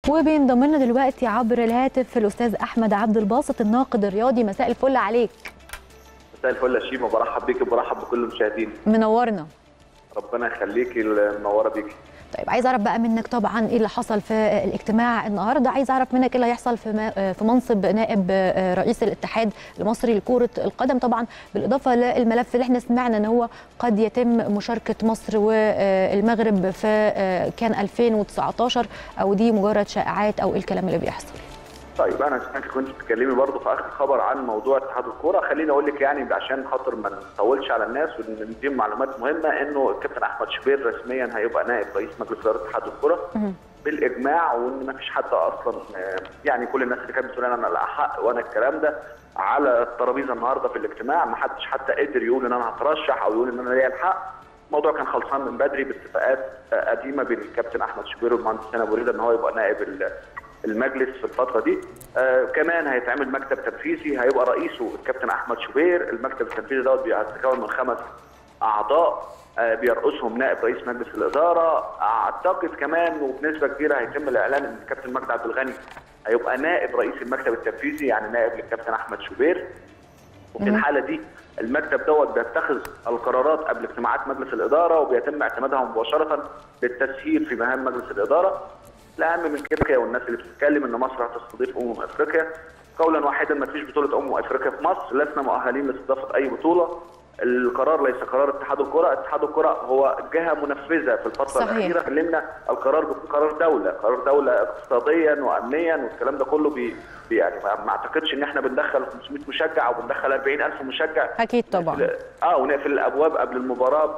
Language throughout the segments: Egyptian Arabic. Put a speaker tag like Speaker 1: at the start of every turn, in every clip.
Speaker 1: وبينضم لنا دلوقتي عبر الهاتف الاستاذ احمد عبد الباسط الناقد الرياضي مساء الفل عليك
Speaker 2: مساء الفل يا شيماء برحب بيك وبرحب بكل المشاهدين
Speaker 1: منورنا
Speaker 2: ربنا يخليكي منوره بيكي
Speaker 1: طيب عايز اعرف بقى منك طبعا ايه اللي حصل في الاجتماع النهارده عايز اعرف منك ايه اللي هيحصل في في منصب نائب رئيس الاتحاد المصري لكره القدم طبعا بالاضافه للملف اللي احنا سمعنا ان هو قد يتم مشاركه مصر والمغرب في كان 2019 او دي مجرد شائعات او ايه الكلام اللي بيحصل
Speaker 2: طيب انا سمعت كنت بتتكلمي برضه في اخر خبر عن موضوع اتحاد الكوره خليني اقول لك يعني عشان خاطر ما نطولش على الناس ونديهم معلومات مهمه انه الكابتن احمد شبير رسميا هيبقى نائب رئيس مجلس اداره اتحاد الكوره بالاجماع وان ما فيش حد اصلا يعني كل الناس اللي كانت بتقول انا الاحق وانا الكلام ده على الترابيزه النهارده في الاجتماع ما حدش حتى قدر يقول ان انا هترشح او يقول ان انا ليا الحق الموضوع كان خلصان من بدري باتفاقات قديمه بين الكابتن احمد شبير والمهندس هنا ابو ريده ان هو يبقى نائب المجلس في الفتره دي آه كمان هيتعمل مكتب تنفيذي هيبقى رئيسه الكابتن احمد شوبير المكتب التنفيذي دوت بيتكون من خمس اعضاء آه بيرقصهم نائب رئيس مجلس الاداره اعتقد كمان وبنسبه كبيره هيتم الاعلان ان الكابتن مجدي عبد الغني هيبقى نائب رئيس المكتب التنفيذي يعني نائب للكابتن احمد شوبير وفي الحاله دي المكتب دوت بيتخذ القرارات قبل اجتماعات مجلس الاداره وبيتم اعتمادها مباشره للتسهيل في مهام مجلس الاداره الاهم من كده والناس اللي بتتكلم ان مصر هتستضيف امم افريقيا قولا واحدا ما فيش بطوله امم افريقيا في مصر لسنا مؤهلين لاستضافه اي بطوله القرار ليس قرار اتحاد الكره اتحاد الكره هو جهه منفذه في الفتره صحيح. الاخيره كلمنا القرار قرار دوله قرار دوله اقتصاديا وامنيا والكلام ده كله بي يعني ما اعتقدش ان احنا بندخل 500 مشجع او بندخل 40000 مشجع
Speaker 1: اكيد طبعا
Speaker 2: اه ونقفل الابواب قبل المباراه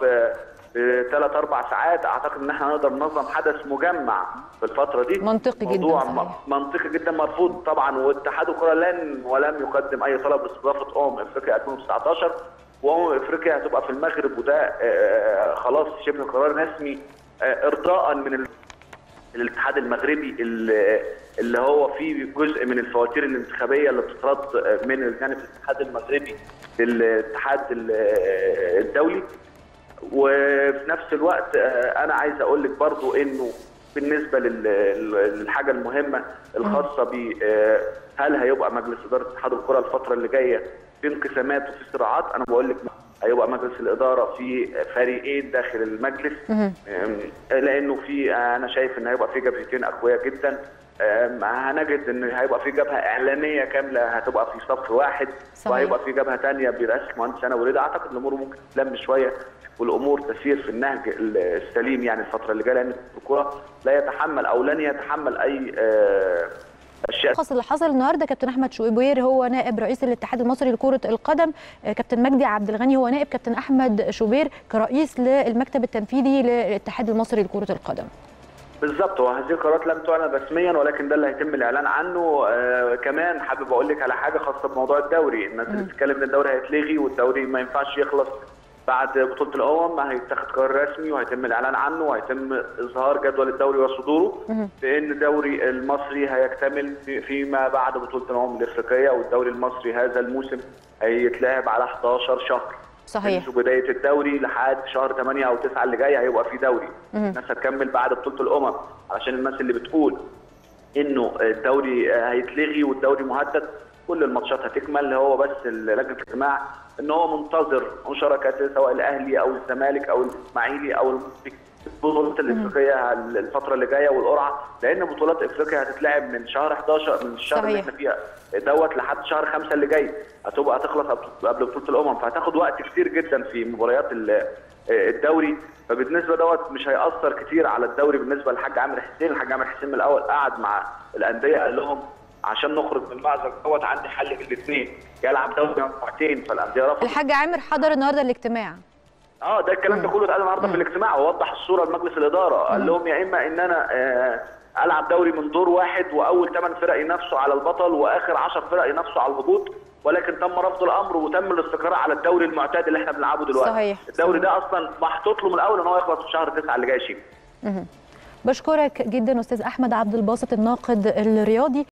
Speaker 2: بثلاث اربع ساعات اعتقد ان احنا نقدر ننظم حدث مجمع في الفتره دي
Speaker 1: منطقي
Speaker 2: موضوع
Speaker 1: جدا صحيح.
Speaker 2: منطقي جدا مرفوض طبعا واتحاد الكره لن ولم يقدم اي طلب لاستضافه امم افريقيا 2019 وامم افريقيا هتبقى في المغرب وده خلاص شبه قرار رسمي ارضاء من الاتحاد المغربي اللي هو فيه جزء من الفواتير الانتخابيه اللي بتترد من جانب الاتحاد المغربي للاتحاد الدولي وفي نفس الوقت انا عايز اقول لك برضو انه بالنسبه للحاجه المهمه الخاصه ب هل هيبقى مجلس اداره اتحاد الكره الفتره اللي جايه في انقسامات وفي صراعات انا بقول لك هيبقى مجلس الاداره في فريقين داخل المجلس لانه في انا شايف ان هيبقى في جبهتين اقوياء جدا هنجد ان هيبقى في جبهه اعلاميه كامله هتبقى في صف واحد صحيح. وهيبقى في جبهه ثانيه برئاسه مهندس انا وليد اعتقد الامور ممكن تلم شويه والامور تسير في النهج السليم يعني الفتره اللي جايه لان الكره لا يتحمل او لن يتحمل اي
Speaker 1: اشياء الخاص اللي حصل النهارده كابتن احمد شوبير هو نائب رئيس الاتحاد المصري لكره القدم كابتن مجدي عبد الغني هو نائب كابتن احمد شوبير كرئيس للمكتب التنفيذي للاتحاد المصري لكره القدم
Speaker 2: بالظبط وهذه القرارات لم تعلن رسميا ولكن ده اللي هيتم الاعلان عنه آه كمان حابب اقول لك على حاجه خاصه بموضوع الدوري الناس اللي بتتكلم ان الدوري هيتلغي والدوري ما ينفعش يخلص بعد بطوله الامم هيتخذ قرار رسمي وهيتم الاعلان عنه وهيتم اظهار جدول الدوري وصدوره بان الدوري المصري هيكتمل فيما بعد بطوله الامم الافريقيه والدوري المصري هذا الموسم هيتلعب على 11 شهر
Speaker 1: صحيح
Speaker 2: منذ بدايه الدوري لحد شهر 8 او 9 اللي جاي هيبقى في دوري الناس هتكمل بعد بطوله الامم علشان الناس اللي بتقول انه الدوري هيتلغي والدوري مهدد كل الماتشات هتكمل هو بس لجنه الاجتماع ان هو منتظر مشاركات سواء الاهلي او الزمالك او الاسماعيلي او المصري البطولات الافريقيه الفتره اللي جايه والقرعه لان بطولات افريقيا هتتلعب من شهر 11 من الشهر اللي احنا فيها دوت لحد شهر 5 اللي جاي هتبقى هتخلص قبل بطوله الامم فهتاخد وقت كتير جدا في مباريات الدوري فبالنسبه دوت مش هياثر كتير على الدوري بالنسبه للحاج عامر حسين الحاج عامر حسين من الاول قعد مع الانديه قال لهم عشان نخرج من المأزق دوت عندي حل من الاثنين يلعب دوري مجموعتين فالانديه رفضت
Speaker 1: الحاج عامر حضر النهارده الاجتماع
Speaker 2: اه ده الكلام ده كله اتقال النهارده في الاجتماع ووضح الصوره لمجلس الاداره قال لهم يا اما ان انا آه العب دوري من دور واحد واول ثمان فرق ينافسوا على البطل واخر 10 فرق ينافسوا على الهبوط ولكن تم رفض الامر وتم الاستقرار على الدوري المعتاد اللي احنا بنلعبه دلوقتي
Speaker 1: صحيح.
Speaker 2: الدوري ده اصلا محطوط له من الاول ان هو يخلص في شهر 9 اللي جاي شيء
Speaker 1: بشكرك جدا استاذ احمد عبد الباسط الناقد الرياضي